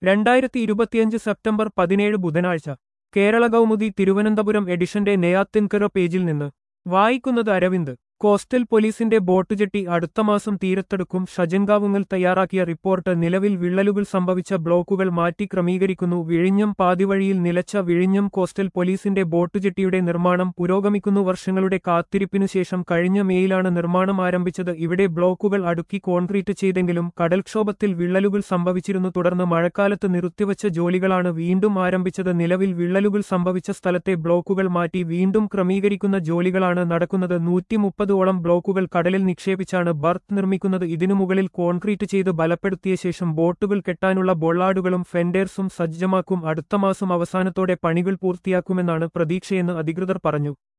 രണ്ടായിരത്തി ഇരുപത്തിയഞ്ച് സെപ്റ്റംബർ പതിനേഴ് ബുധനാഴ്ച കേരള കൗമുദി തിരുവനന്തപുരം എഡിഷന്റെ നെയ്യാത്തിൻകര പേജിൽ നിന്ന് വായിക്കുന്നത് അരവിന്ദ് കോസ്റ്റൽ പോലീസിന്റെ ബോട്ട് ജെട്ടി അടുത്ത മാസം തീരത്തെടുക്കും ഷജൻകാവുങ്ങൽ തയ്യാറാക്കിയ റിപ്പോർട്ട് നിലവിൽ വിള്ളലുകൾ സംഭവിച്ച ബ്ലോക്കുകൾ മാറ്റി ക്രമീകരിക്കുന്നു വിഴിഞ്ഞം പാതിവഴിയിൽ നിലച്ച വിഴിഞ്ഞം കോസ്റ്റൽ പോലീസിന്റെ ബോട്ട് ജെട്ടിയുടെ നിർമ്മാണം പുരോഗമിക്കുന്നു വർഷങ്ങളുടെ കാത്തിരിപ്പിനു ശേഷം കഴിഞ്ഞ മേയിലാണ് നിർമ്മാണം ആരംഭിച്ചത് ഇവിടെ ബ്ലോക്കുകൾ അടുക്കി കോൺക്രീറ്റ് ചെയ്തെങ്കിലും കടൽക്ഷോഭത്തിൽ വിള്ളലുകൾ സംഭവിച്ചിരുന്നു തുടർന്ന് മഴക്കാലത്ത് നിർത്തിവച്ച ജോലികളാണ് വീണ്ടും ആരംഭിച്ചത് നിലവിൽ വിള്ളലുകൾ സംഭവിച്ച സ്ഥലത്തെ ബ്ലോക്കുകൾ മാറ്റി വീണ്ടും ക്രമീകരിക്കുന്ന ജോലികളാണ് നടക്കുന്നത് നൂറ്റി മുപ്പതോളം ബ്ലോക്കുകൾ കടലിൽ നിക്ഷേപിച്ചാണ് ബർത്ത് നിർമ്മിക്കുന്നത് ഇതിനു മുകളിൽ കോൺക്രീറ്റ് ചെയ്ത് ബലപ്പെടുത്തിയ ശേഷം ബോട്ടുകൾ കെട്ടാനുള്ള ബൊള്ളാടുകളും ഫെൻഡേഴ്സും സജ്ജമാക്കും അടുത്ത മാസം അവസാനത്തോടെ പണികൾ പൂർത്തിയാക്കുമെന്നാണ് പ്രതീക്ഷയെന്ന് അധികൃതർ പറഞ്ഞു